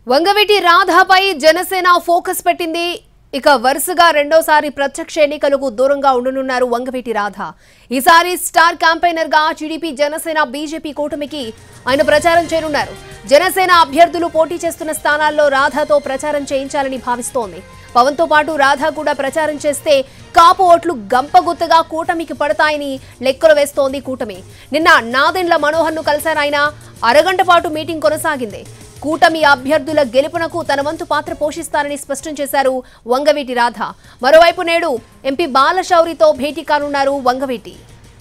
Vangaveeti రాధాపై Janasena focus పెట్టింది ఇక వరుసగా రెండోసారి ప్రత్యక్ష ఎన్నికలకు దూరంగా ఉండనున్నారు వంగవీటి రాధ ఈసారి స్టార్ క్యాంపెయినర్ గా టీడీపీ జనసేన బీజేపీ కూటమికి ఆయన ప్రచారం చేరున్నారు జనసేన అభ్యర్థులు పోటీ చేస్తున్న స్థానాల్లో రాధాతో ప్రచారం చేయించాలని భావిస్తోంది పవన్ తో పాటు రాధా కూడా ప్రచారం చేస్తే కాపు ఓట్లు గంపగుత్తగా కూటమికి పడతాయని లెక్కలు వేస్తోంది కూటమి నిన్న నాదెండ్ల మనోహర్ ను కలిశారాయన అరగంట పాటు మీటింగ్ కొనసాగింది కూటమి అభ్యర్థుల గెలుపునకు తన వంతు పాత్ర పోషిస్తారని స్పష్టం చేశారు వంగవీటి రాధ మరోవైపు నేడు ఎంపీ బాలశౌరితో భేటీ కానున్నారు వంగవీటి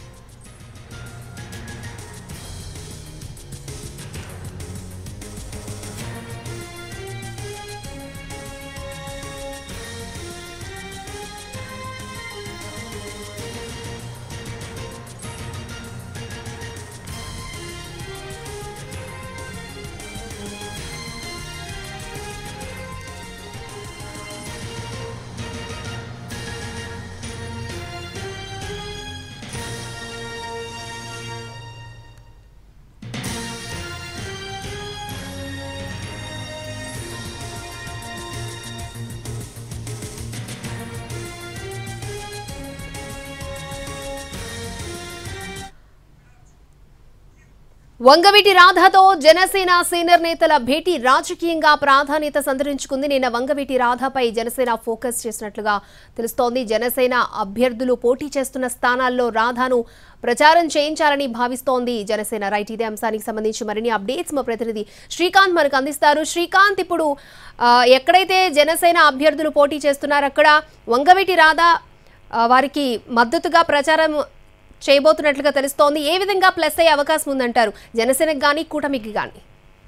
వంగవీటి రాధతో జనసేన సీనియర్ నేతల భేటీ రాజకీయంగా ప్రాధాన్యత సంతరించుకుంది నిన్న వంగవీటి రాధపై జనసేన ఫోకస్ చేసినట్లుగా తెలుస్తోంది జనసేన అభ్యర్థులు పోటీ చేస్తున్న స్థానాల్లో రాధాను ప్రచారం చేయించాలని భావిస్తోంది జనసేన రైట్ ఇదే అంశానికి సంబంధించి మరిన్ని అప్డేట్స్ మా ప్రతినిధి శ్రీకాంత్ మనకు అందిస్తారు శ్రీకాంత్ ఇప్పుడు ఆ, ఎక్కడైతే జనసేన అభ్యర్థులు పోటీ చేస్తున్నారో అక్కడ వంగవీటి రాధ ఆ, వారికి మద్దతుగా ప్రచారం చేయబోతున్నట్లుగా తెలుస్తోంది ఏ విధంగా ప్లస్ అయ్యే అవకాశం ఉందంటారు జనసేనకు కానీ కూటమికి కానీ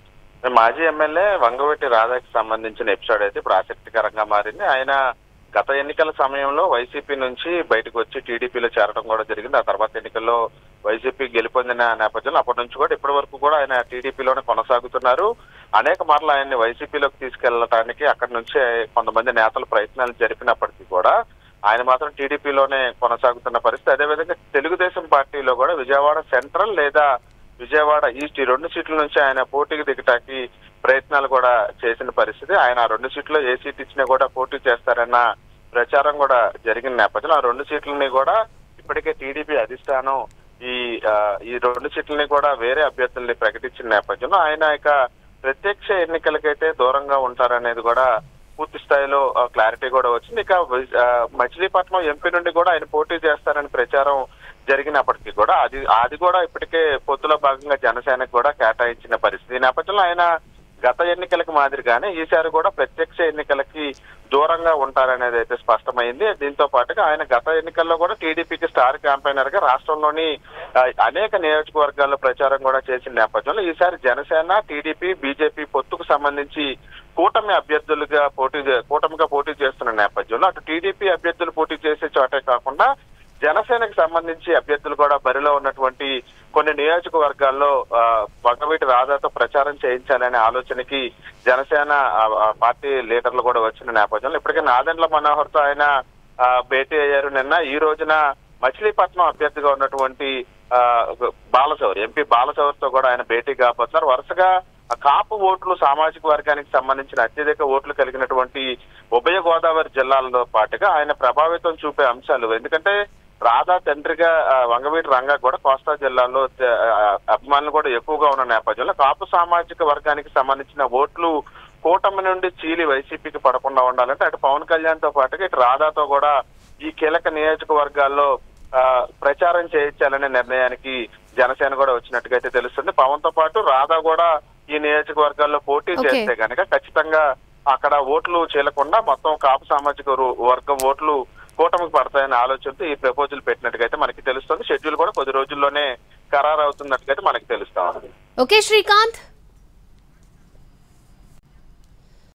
మాజీ ఎమ్మెల్యే వంగవెట్టి రాధాకి సంబంధించిన ఎపిసోడ్ అయితే ఇప్పుడు ఆసక్తికరంగా మారింది ఆయన గత ఎన్నికల సమయంలో వైసీపీ నుంచి బయటకు వచ్చి టీడీపీలో చేరడం కూడా జరిగింది ఆ తర్వాత ఎన్నికల్లో వైసీపీ గెలుపొందిన నేపథ్యంలో అప్పటి నుంచి కూడా ఇప్పటి వరకు కూడా ఆయన టీడీపీలోనే కొనసాగుతున్నారు అనేక మార్లు ఆయన్ని వైసీపీలోకి తీసుకెళ్లడానికి అక్కడి నుంచే కొంతమంది నేతలు ప్రయత్నాలు జరిపినప్పటికీ కూడా ఆయన మాత్రం టీడీపీలోనే కొనసాగుతున్న పరిస్థితి అదేవిధంగా తెలుగుదేశం పార్టీలో కూడా విజయవాడ సెంట్రల్ లేదా విజయవాడ ఈస్ట్ ఈ రెండు సీట్ల నుంచి ఆయన పోటీకి దిగటానికి ప్రయత్నాలు కూడా చేసిన పరిస్థితి ఆయన ఆ రెండు సీట్లు ఏ సీట్ ఇచ్చినా కూడా పోటీ చేస్తారన్న ప్రచారం కూడా జరిగిన నేపథ్యంలో ఆ రెండు సీట్లని కూడా ఇప్పటికే టీడీపీ అధిష్టానం ఈ ఆ, ఈ రెండు సీట్లని కూడా వేరే అభ్యర్థుల్ని ప్రకటించిన నేపథ్యంలో ఆయన ఇక ప్రత్యక్ష ఎన్నికలకైతే దూరంగా ఉంటారనేది కూడా పూర్తి స్థాయిలో ఆ, క్లారిటీ కూడా వచ్చింది ఇక వి- ఆ, మచిలీపట్నం ఎంపీ నుండి కూడా ఆయన పోటీ చేస్తారని ప్రచారం జరిగినప్పటికీ కూడా అది అది కూడా ఇప్పటికే పొత్తులో భాగంగా జనసేనకు కూడా కేటాయించిన పరిస్థితి ఈ నేపథ్యంలో ఆయన గత ఎన్నికలకు మాదిరిగానే ఈసారి కూడా ప్రత్యక్ష ఎన్నికలకి దూరంగా ఉంటారనేది అయితే స్పష్టమైంది దీంతో పాటుగా ఆయన గత ఎన్నికల్లో కూడా టీడీపీకి స్టార్ క్యాంపెయినర్ గా రాష్ట్రంలోని ఆ, అనేక నియోజకవర్గాల్లో ప్రచారం కూడా చేసిన నేపథ్యంలో ఈసారి జనసేన టీడీపీ బీజేపీ పొత్తుకు సంబంధించి కూటమి అభ్యర్థులుగా పోటీ చే- కూటమిగా పోటీ చేస్తున్న నేపథ్యంలో అటు టీడీపీ అభ్యర్థులు పోటీ చేసే చోటే కాకుండా జనసేనకు సంబంధించి అభ్యర్థులు కూడా బరిలో ఉన్నటువంటి కొన్ని నియోజకవర్గాల్లో ఆ, వంగవీటి రాధాతో ప్రచారం చేయించాలనే ఆలోచనకి జనసేన ఆ, ఆ, పార్టీ లీడర్లు కూడా వచ్చిన నేపథ్యంలో ఇప్పటికే నాదెండ్ల మనోహర్ తో ఆయన ఆ, భేటీ అయ్యారు నిన్న ఈ రోజున మచిలీపట్నం అభ్యర్థిగా ఉన్నటువంటి ఆ, బాలచౌరి ఎంపీ బాలచౌరితో కూడా ఆయన భేటీ కాబోతున్నారు వరుసగా ఆ కాపు ఓట్లు సామాజిక వర్గానికి సంబంధించిన అత్యధిక ఓట్లు కలిగినటువంటి ఉభయ గోదావరి జిల్లాలతో పాటుగా ఆయన ప్రభావితం చూపే అంశాలు ఎందుకంటే రాధా తండ్రిగా ఆ, వంగవీటి రంగా కూడా కోస్తా జిల్లాలో త- ఆ, అభిమానులు కూడా ఎక్కువగా ఉన్న నేపథ్యంలో కాపు సామాజిక వర్గానికి సంబంధించిన ఓట్లు కూటమి నుండి చీలి వైసీపీకి పడకుండా ఉండాలంటే అటు పవన్ కళ్యాణ్ తో పాటుగా ఇటు రాధాతో కూడా ఈ కీలక నియోజకవర్గాల్లో ఆ, ప్రచారం చేయించాలనే నిర్ణయానికి జనసేన కూడా వచ్చినట్టుగా అయితే తెలుస్తుంది పవన్ తో పాటు రాధా కూడా ఈ నియోజకవర్గాల్లో పోటీ Okay. చేస్తే గనక ఖచ్చితంగా అక్కడ ఓట్లు చేయకుండా మొత్తం కాపు సామాజిక రు- వర్గం ఓట్లు కూటమికి పడతాయనే ఆలోచనతో ఈ ప్రపోజల్ పెట్టినట్టుగా అయితే మనకి తెలుస్తుంది షెడ్యూల్ కూడా కొద్ది రోజుల్లోనే ఖరారు అవుతున్నట్టుగా అయితే మనకి తెలుస్తా ఉంది ఓకే శ్రీకాంత్